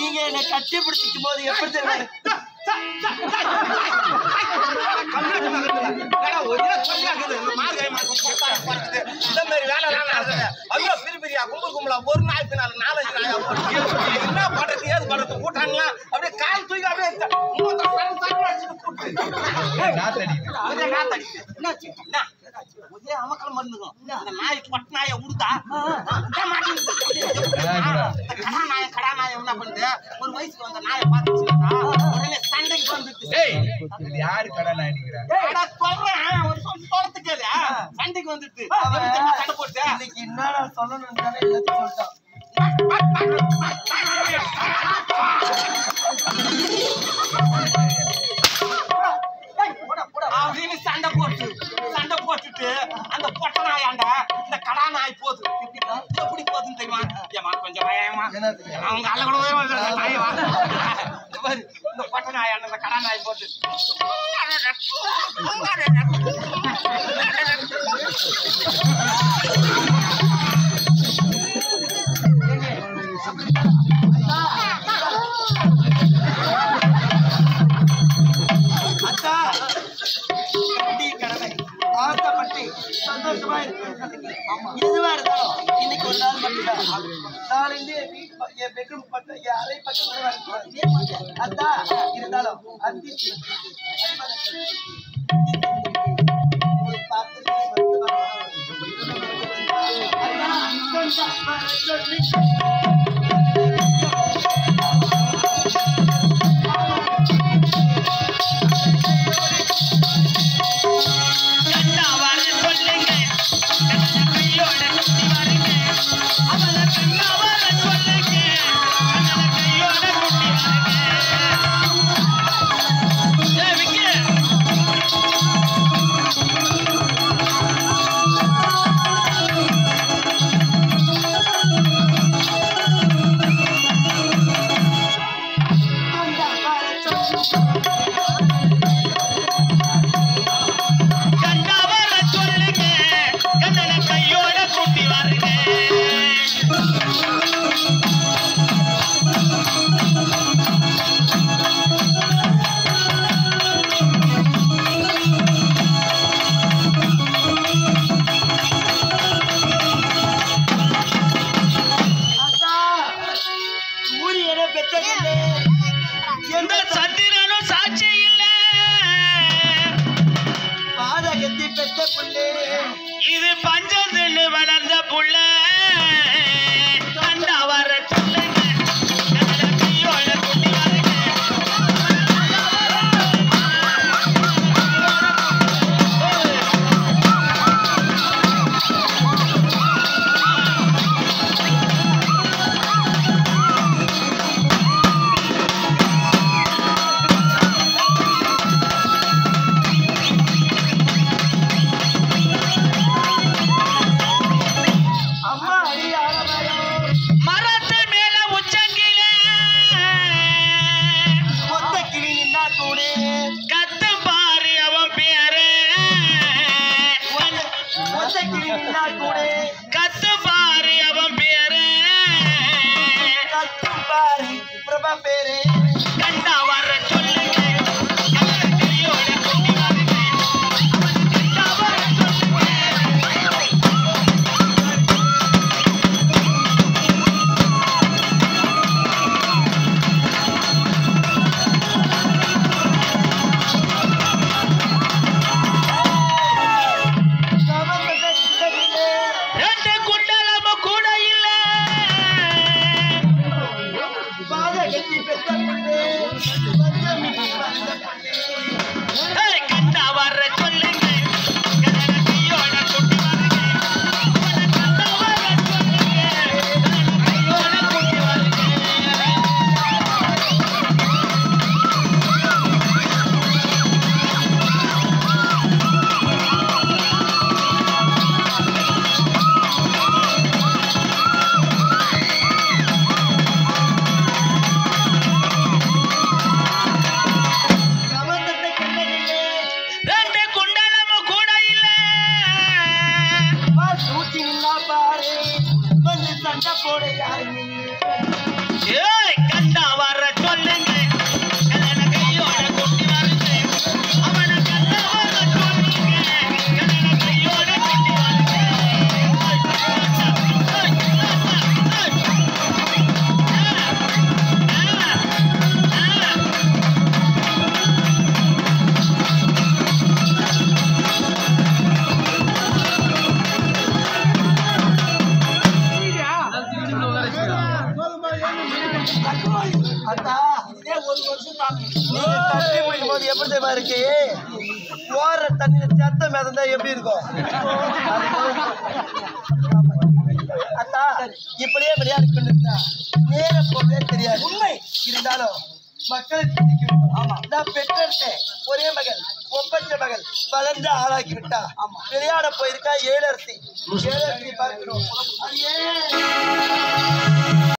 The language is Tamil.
நீங்க என்ன கட்டி பிடிச்சிக்கும் போது எப்படி தெரியும் கம்ப்யூட்டர் பக்கத்துல. ஏடா, ஒரே தொல்லையா இருக்குது. இந்த மார்கழி மாசம் பொறுத்தாங்க பறக்குது. இந்த மாதிரி வேலை எல்லாம் நடக்குது. ஐயோ, பெரிய பெரிய கும்பல் கும்பலா ஒரு நாய் பின்னால நாலஞ்சு நாயா போட்டு. என்ன பண்றது, ஏது பண்றது, கூட்டாங்களாம். அப்படியே கால் தூக்கி அப்படியே த- மூத்த சரம் சரம் அடிச்சுட்டு கூட்டு. ஒரே நாத்தடிக்குது. என்னாச்சு? என்ன? ஒரே அமக்கலம் பண்ணுதுங்க. இந்த நாய் பொட்ட நாயை உடுத்தா? விட மாட்டேங்குது. இந்த கடா நாயை, கடா நாயை என்ன பண்ணுது? ஒரு வயசுக்கு வந்த நாயை பார்த்துச்சுன்னா, உடனே சண்டைக்கு வந்துடுது. யாரு கடை நாயிடுங்கிறாங்க அட சொல்றேன், ஒரு சொல் சொல்றது கேளு. சண்டைக்கு வந்துடுது. எப்படி தெரியுமா சண்டை போட்டு? இன்னைக்கு என்ன சொல்லணும்னு எல்லாத்தையும் சொல்லிட்டான் அப்படின்னு சண்டை போட்டு சண்டை போட்டுட்டு அந்த பொட்டை நாயாண்ட இந்த கடா நாய் போகுது எப்படிக்கா? எப்படி போகுதுன்னு தெரியுமா ஏமா கொஞ்சம் பயமா அவங்க அல்ல கூட வருது, அந்த நாய் வா. இந்த பாரு, இந்த பொட்டை நாயாண்ட இந்த கடா நாய் போட்டு அத்தா கட்டி கடமை ஆசைப்பட்டு சந்தோஷமா இருக்கு எதுவா இருந்தாலும் இன்னைக்கு ஒரு நாள் மட்டும்தான் நாளைந்து என் வீட்டு ப- என் பெட்ரூம் பக்கம் என் அறை பக்கம் கூட வரக்கூடாது அத்தா இருந்தாலும் அத்தி ஒரு பாத்திரத்தை வந்து அத்தா, கொஞ்சம் சொல்லி அத்தா சூரியனை பெற்றதில்லை எந்த சந்திரனும் சாட்சி இல்ல பாதகத்தை பெற்ற புள்ளே இது பஞ்சத்தின்னு வளர்ந்த புள்ள அண்ணா வர சொல்லுங்க கண்ணல கையோட குட்டி வருங்க அம்மா அடியான மரம் மரத்து மேல உச்சங்கிலே மொத்த கிளி நின்னா கூடே கத்து பாரு அவன் பேரு மொத்த கிளி நின்னா கூடே கத்து பாரு அவன் பேரு கத்தும் பாரு பிரபா பேரே கண்டா வர சொல்லுங்க கண்ணல கையோட குட்டி வருங்க அவன் கண்டா வர சொல்லுங்க சமந்த கிட்டத்திலே ரெண்டு குண்டலமும் கூட இல்ல பாதகத்தை பெற்ற புள்ளே பஞ்சமிக்கு வந்த புள்ளே ஏய், கண்டா வர சொல்லுங்க கண்ணல கையோட குட்டி வருங்க அவனை கண்டா வர சொல்லுங்க கண்ணல கையோட குட்டி வருங்க கவர்ந்த கிட்டத்திலே அத்தா இதே ஒரு வருஷம் தாங்க நீங்க தண்ணி குடிக்கும் போது எப்படி தெரியுமா இருக்கு ஓடுற தண்ணியில செத்த மிதந்தா எப்படி இருக்கும் அத்தா இப்படியே விளையாடி கொண்டிருந்தா நேர போகவே தெரியாது உண்மை இருந்தாலும் மக்களை சிந்திக்க வேண்டும். ஆமா நான் பெற்றெடுத்தேன் ஒரே மகள் ஒப்பற்ற மகள் வளர்ந்து ஆளாக்கி விட்டா விளையாட போயிருக்கா ஏழரசி ஏழரசி பார்க்கணும் அது ஏன்